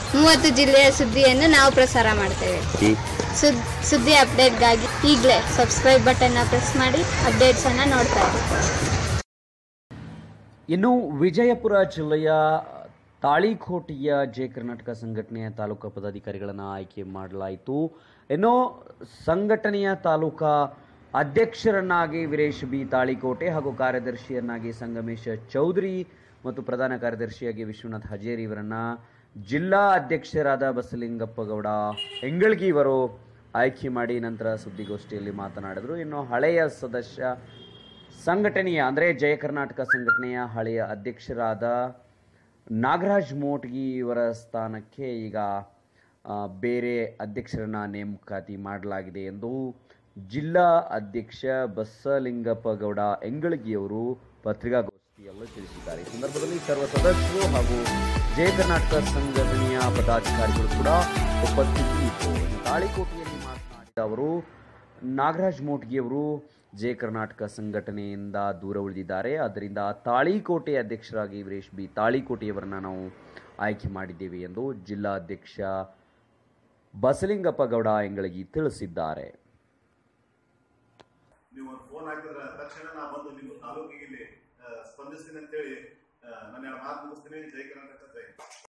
ಮೂವತ್ತು ಜಿಲ್ಲೆಯ ಸುದ್ದಿಯನ್ನು ನಾವು ಪ್ರಸಾರ ಮಾಡ್ತೇವೆ ಈ ಸುದ್ ಸುದ್ದಿ ಅಪ್ಡೇಟ್ಗಾಗಿ ಈಗಲೇ ಸಬ್ಸ್ಕ್ರೈಬ್ ಬಟನ್ನ ಪ್ರೆಸ್ ಮಾಡಿ ಅಪ್ಡೇಟ್ಸನ್ನು ನೋಡ್ತಾ ಇರಿ ಇನ್ನು ವಿಜಯಪುರ ಜಿಲ್ಲೆಯ ತಾಳಿಕೋಟೆಯ ಜೆ ಕರ್ನಾಟಕ ಸಂಘಟನೆಯ ತಾಲೂಕಾ ಪದಾಧಿಕಾರಿಗಳನ್ನು ಆಯ್ಕೆ ಮಾಡಲಾಯಿತು ಇನ್ನು ಸಂಘಟನೆಯ ತಾಲೂಕಾ ಅಧ್ಯಕ್ಷರನ್ನಾಗಿ ವೀರೇಶ್ ಬಿ ತಾಳಿಕೋಟೆ ಹಾಗೂ ಕಾರ್ಯದರ್ಶಿಯನ್ನಾಗಿ ಸಂಗಮೇಶ ಚೌಧರಿ ಮತ್ತು ಪ್ರಧಾನ ಕಾರ್ಯದರ್ಶಿಯಾಗಿ ವಿಶ್ವನಾಥ್ ಹಜೇರಿ ಇವರನ್ನ ಜಿಲ್ಲಾ ಅಧ್ಯಕ್ಷರಾದ ಬಸಲಿಂಗಪ್ಪ ಗೌಡ ಎಂಗಳಗಿ ಇವರು ಆಯ್ಕೆ ಮಾಡಿ ನಂತರ ಸುದ್ದಿಗೋಷ್ಠಿಯಲ್ಲಿ ಮಾತನಾಡಿದರು ಇನ್ನು ಹಳೆಯ ಸದಸ್ಯ ಸಂಘಟನೆಯ ಅಂದರೆ ಜಯ ಕರ್ನಾಟಕ ಸಂಘಟನೆಯ ಹಳೆಯ ಅಧ್ಯಕ್ಷರಾದ ನಾಗರಾಜ್ ಮೋಟ್ಗಿ ಇವರ ಸ್ಥಾನಕ್ಕೆ ಈಗ ಆ, ಬೇರೆ ಅಧ್ಯಕ್ಷರನ್ನ ನೇಮಕಾತಿ ಮಾಡಲಾಗಿದೆ ಎಂದು ಜಿಲ್ಲಾ ಅಧ್ಯಕ್ಷ ಬಸಲಿಂಗಪ್ಪ ಗೌಡ ಎಂಗಳಗಿಯವರು ಪತ್ರಿಕಾಗೋಷ್ಠಿಯಲ್ಲಿ ತಿಳಿಸಿದ್ದಾರೆ ಈ ಸಂದರ್ಭದಲ್ಲಿ ಸರ್ವ ಸದಸ್ಯರು ಹಾಗೂ ಜಯ ಕರ್ನಾಟಕ ಸಂಘಟನೆಯ ಪದಾಧಿಕಾರಿಗಳು ಕೂಡ ಉಪಸ್ಥಿತಿಯಿತ್ತು ಇನ್ನು ತಾಳಿಕೋಟೆಯಲ್ಲಿ ಮಾತನಾಡಿದ ಅವರು ನಾಗರಾಜ್ ಮೋಟ್ಗಿಯವರು ಜೆ ಕರ್ನಾಟಕ ಸಂಘಟನೆಯಿಂದ ದೂರ ಉಳಿದಿದ್ದಾರೆ ಆದ್ದರಿಂದ ತಾಳಿಕೋಟೆ ಅಧ್ಯಕ್ಷರಾಗಿ ವೀರೇಶ್ ಬಿ ತಾಳಿಕೋಟೆಯವರನ್ನ ನಾವು ಆಯ್ಕೆ ಮಾಡಿದ್ದೇವೆ ಎಂದು ಜಿಲ್ಲಾ ಅಧ್ಯಕ್ಷ ಬಸಲಿಂಗಪ್ಪ ಗೌಡ ಎಂಗಳಗಿ ತಿಳಿಸಿದ್ದಾರೆ ನೀವು ಒಂದು ಫೋನ್ ಹಾಕಿದ್ರೆ ತಕ್ಷಣ ನಾ ಬಂದು ನಿಮ್ಮ ತಾಲೂಕಿಗೆ ಇಲ್ಲಿ ಆ, ಸ್ಪಂದಿಸ್ತೀನಿ ಅಂತೇಳಿ ಆ, ನಾನು ಎರಡು ಮಾತು ಮುಗಿಸ್ತೀನಿ ಜೈ ಕರ್ನಾಟಕ ಜೈ